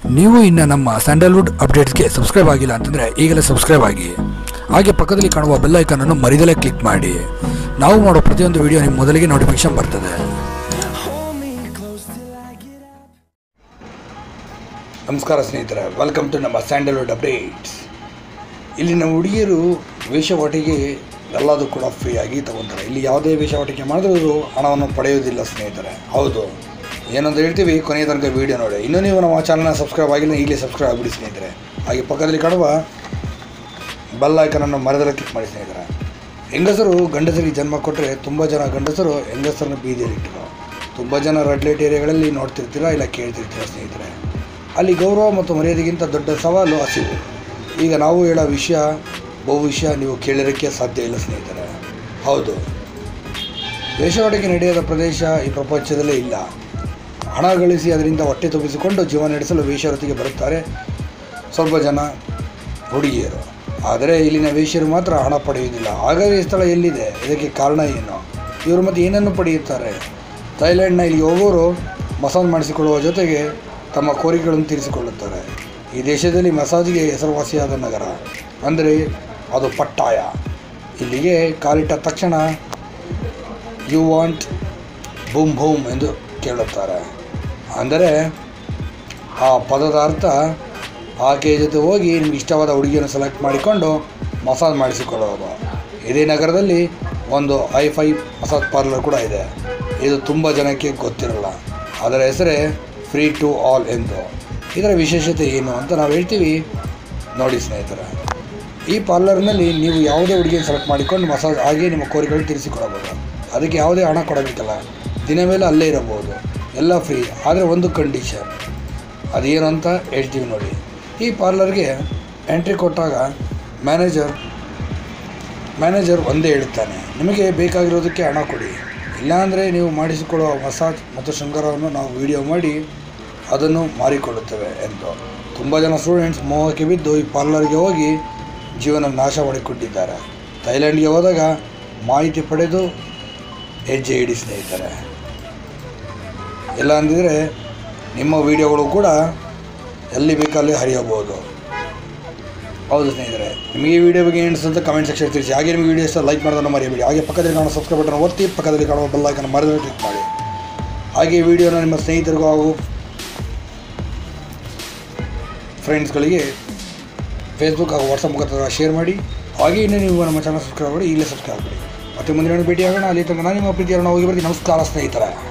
ನೀವು ಇನ್ನು ನಮ್ಮ ಸ್ಯಾಂಡಲ್ವುಡ್ ಅಪ್ಡೇಟ್ಸ್ಗೆ ಸಬ್ಸ್ಕ್ರೈಬ್ ಆಗಿಲ್ಲ ಅಂತಂದರೆ ಈಗಲೇ ಸಬ್ಸ್ಕ್ರೈಬ್ ಆಗಿ ಹಾಗೆ ಪಕ್ಕದಲ್ಲಿ ಕಾಣುವ ಬೆಲ್ ಐಕನನ್ನು ಮರಿದಲೇ ಕ್ಲಿಕ್ ಮಾಡಿ ನಾವು ಮಾಡೋ ಪ್ರತಿಯೊಂದು ವಿಡಿಯೋ ನಿಮ್ಮ ಮೊದಲಿಗೆ ನೋಟಿಫಿಕೇಶನ್ ಬರ್ತದೆ ನಮಸ್ಕಾರ ಸ್ನೇಹಿತರೆ ವೆಲ್ಕಮ್ ಟು ನಮ್ಮ ಸ್ಯಾಂಡಲ್ವುಡ್ ಅಪ್ಡೇಟ್ಸ್ ಇಲ್ಲಿನ ಹುಡುಗಿಯರು ವೇಷವಾಟಿಗೆ ಎಲ್ಲದೂ ಕೂಡ ಫ್ರೀಯಾಗಿ ತಗೊತಾರೆ ಇಲ್ಲಿ ಯಾವುದೇ ವೇಷವಾಟಿಕೆ ಮಾಡಿದ್ರು ಹಣವನ್ನು ಪಡೆಯುವುದಿಲ್ಲ ಸ್ನೇಹಿತರೆ ಹೌದು ಏನಂತ ಹೇಳ್ತೀವಿ ಕೊನೆಯ ತನಕ ವೀಡಿಯೋ ನೋಡಿ ಇನ್ನೂ ನೀವು ನಮ್ಮ ಚಾನಲ್ನ ಸಬ್ಸ್ಕ್ರೈಬ್ ಆಗಿಲ್ಲ ಈಗಲೇ ಸಬ್ಸ್ಕ್ರೈಬ್ ಆಗಿಬಿಡಿ ಸ್ನೇಹಿತರೆ ಹಾಗೆ ಪಕ್ಕದಲ್ಲಿ ಕಾಣುವ ಬೆಲ್ ಐಕನನ್ನು ಮರದಲ್ಲಿ ಕ್ಲಿಕ್ ಮಾಡಿ ಸ್ನೇಹಿತರೆ ಹೆಂಗಸರು ಗಂಡಸರಿಗೆ ಜನ್ಮ ಕೊಟ್ಟರೆ ತುಂಬ ಜನ ಗಂಡಸರು ಹೆಂಗಸರನ್ನು ಬೀದಿಯಲ್ಲಿಟ್ಟರು ತುಂಬ ಜನ ರೆಡ್ ಲೈಟ್ ಏರಿಯಾಗಳಲ್ಲಿ ನೋಡ್ತಿರ್ತೀರಾ ಇಲ್ಲ ಕೇಳ್ತಿರ್ತೀರಾ ಸ್ನೇಹಿತರೆ ಅಲ್ಲಿ ಗೌರವ ಮತ್ತು ಮರ್ಯಾದೆಗಿಂತ ದೊಡ್ಡ ಸವಾಲು ಹಸಿವು ಈಗ ನಾವು ಹೇಳೋ ವಿಷಯ ಬಹು ವಿಷಯ ನೀವು ಕೇಳಿರೋಕ್ಕೆ ಸಾಧ್ಯ ಇಲ್ಲ ಸ್ನೇಹಿತರೆ ಹೌದು ವೇಷವಾಟಿಕೆ ನಡೆಯದ ಪ್ರದೇಶ ಈ ಪ್ರಪಂಚದಲ್ಲೇ ಇಲ್ಲ ಹಣ ಗಳಿಸಿ ಅದರಿಂದ ಹೊಟ್ಟೆ ತುಂಬಿಸಿಕೊಂಡು ಜೀವನ ನಡೆಸಲು ವೇಷವೃತ್ತಿಗೆ ಬರುತ್ತಾರೆ ಸ್ವಲ್ಪ ಜನ ಹುಡುಗಿಯರು ಆದರೆ ಇಲ್ಲಿನ ವೇಶ್ಯರು ಮಾತ್ರ ಹಣ ಪಡೆಯುವುದಿಲ್ಲ ಹಾಗಾದರೆ ಈ ಸ್ಥಳ ಎಲ್ಲಿದೆ ಇದಕ್ಕೆ ಕಾರಣ ಏನು ಇವರು ಮತ್ತೆ ಏನನ್ನು ಪಡೆಯುತ್ತಾರೆ ಥೈಲ್ಯಾಂಡ್ನ ಇಲ್ಲಿ ಹೋಗೋರು ಮಸಾಜ್ ಮಾಡಿಸಿಕೊಳ್ಳುವ ಜೊತೆಗೆ ತಮ್ಮ ಕೋರಿಕೆಗಳನ್ನು ತೀರಿಸಿಕೊಳ್ಳುತ್ತಾರೆ ಈ ದೇಶದಲ್ಲಿ ಮಸಾಜ್ಗೆ ಹೆಸರುವಾಸಿಯಾದ ನಗರ ಅಂದರೆ ಅದು ಪಟ್ಟಾಯ ಇಲ್ಲಿಗೆ ಕಾಲಿಟ್ಟ ತಕ್ಷಣ ಯು ವಾಂಟ್ ಬೂಮ್ ಬೂಮ್ ಎಂದು ಕೇಳುತ್ತಾರೆ ಅಂದರೆ ಆ ಪದದ ಅರ್ಥ ಆಕೆಯ ಜೊತೆ ಹೋಗಿ ನಿಮ್ಗೆ ಇಷ್ಟವಾದ ಹುಡುಗಿಯನ್ನು ಸೆಲೆಕ್ಟ್ ಮಾಡಿಕೊಂಡು ಮಸಾಜ್ ಮಾಡಿಸಿಕೊಳ್ಳೋದು ಇದೇ ನಗರದಲ್ಲಿ ಒಂದು ಐ ಫೈ ಮಸಾಜ್ ಪಾರ್ಲರ್ ಕೂಡ ಇದೆ ಇದು ತುಂಬ ಜನಕ್ಕೆ ಗೊತ್ತಿರಲ್ಲ ಅದರ ಹೆಸರೇ ಫ್ರೀ ಟು ಆಲ್ ಎಂದು ಇದರ ವಿಶೇಷತೆ ಏನು ಅಂತ ನಾವು ಹೇಳ್ತೀವಿ ನೋಡಿ ಸ್ನೇಹಿತರೆ ಈ ಪಾರ್ಲರ್ನಲ್ಲಿ ನೀವು ಯಾವುದೇ ಹುಡುಗಿಯನ್ನು ಸೆಲೆಕ್ಟ್ ಮಾಡಿಕೊಂಡು ಮಸಾಜ್ ಆಗಿ ನಿಮ್ಮ ಕೋರಿಕೆಗಳನ್ನು ತೀರಿಸಿಕೊಡಬಹುದು ಅದಕ್ಕೆ ಯಾವುದೇ ಹಣ ಕೊಡಬೇಕಲ್ಲ ದಿನ ಮೇಲೆ ಅಲ್ಲೇ ಇರಬಹುದು ಎಲ್ಲ ಫ್ರೀ ಆದರೆ ಒಂದು ಕಂಡೀಷನ್ ಅದೇನು ಅಂತ ಹೇಳ್ತೀವಿ ನೋಡಿ ಈ ಪಾರ್ಲರ್ಗೆ ಎಂಟ್ರಿ ಕೊಟ್ಟಾಗ ಮ್ಯಾನೇಜರ್ ಮ್ಯಾನೇಜರ್ ಒಂದೇ ಹೇಳುತ್ತಾನೆ ನಿಮಗೆ ಬೇಕಾಗಿರೋದಕ್ಕೆ ಹಣ ಕೊಡಿ ಇಲ್ಲಾಂದರೆ ನೀವು ಮಾಡಿಸಿಕೊಳ್ಳುವ ಮಸಾಜ್ ಮತ್ತು ಶೃಂಗಾರವನ್ನು ನಾವು ವಿಡಿಯೋ ಮಾಡಿ ಅದನ್ನು ಮಾರಿಕೊಳ್ಳುತ್ತೇವೆ ಎಂದು ತುಂಬ ಜನ ಸ್ಟೂಡೆಂಟ್ಸ್ ಮೋಹಕ್ಕೆ ಬಿದ್ದು ಈ ಪಾರ್ಲರ್ಗೆ ಹೋಗಿ ಜೀವನ ನಾಶ ಮಾಡಿಕೊಟ್ಟಿದ್ದಾರೆ ಥೈಲ್ಯಾಂಡ್ಗೆ ಹೋದಾಗ ಮಾಹಿತಿ ಪಡೆದು ಹೆಜ್ಜೆ ಇಡಿ ಸ್ನೇಹಿತರೆ ಇಲ್ಲ ಅಂದಿದ್ರೆ ನಿಮ್ಮ ವಿಡಿಯೋಗಳು ಕೂಡ ಎಲ್ಲಿ ಬೇಕಲ್ಲಿ ಹರಿಯಬಹುದು ಹೌದು ಸ್ನೇಹಿತರೆ ನಿಮಗೆ ಈ ವಿಡಿಯೋ ಬಗ್ಗೆ ಏನು ಅಂತ ಕಮೆಂಟ್ ಸೆಕ್ಷನ್ ತಿಳಿಸಿ ಹಾಗೆ ನಿಮಗೆ ವಿಡಿಯೋ ಇಷ್ಟ ಲೈಕ್ ಮಾಡೋದನ್ನು ಮರೆಯಬೇಡಿ ಹಾಗೆ ಪಕ್ಕದಲ್ಲಿ ಕಾಣೋ ಸಬ್ಸ್ಕ್ರೈಬ್ ಬಟನ್ ಒತ್ತಿ ಪಕ್ಕದಲ್ಲಿ ಕಾಣುವ ಬೆಲ್ ಐಕನ್ ಮರೆದು ಕ್ಲಿಕ್ ಮಾಡಿ ಹಾಗೆ ಈ ವಿಡಿಯೋನ ನಿಮ್ಮ ಸ್ನೇಹಿತರಿಗೂ ಹಾಗೂ ಫ್ರೆಂಡ್ಸ್ಗಳಿಗೆ ಫೇಸ್ಬುಕ್ ಹಾಗೂ ವಾಟ್ಸಪ್ ಮುಖಾಂತರ ಶೇರ್ ಮಾಡಿ ಹಾಗೆ ಇನ್ನೂ ನೀವು ನಮ್ಮ ಚಾನಲ್ ಸಬ್ಸ್ಕ್ರೈಬ್ ಮಾಡಿ ಈಗಲೇ ಸಬ್ಸ್ಕ್ರೈಬ್ ಮಾಡಿ ಮತ್ತೆ ಮುಂದಿನ ಭೇಟಿಯಾಗೋಣ ಅಲ್ಲಿ ತನಕ ನಾನು ನಿಮ್ಮ ಪ್ರೀತಿಯನ್ನು ಹೋಗಿ ಬರ್ತೀನಿ ನಮಸ್ಕಾರ ಸ್ನೇಹಿತರೆ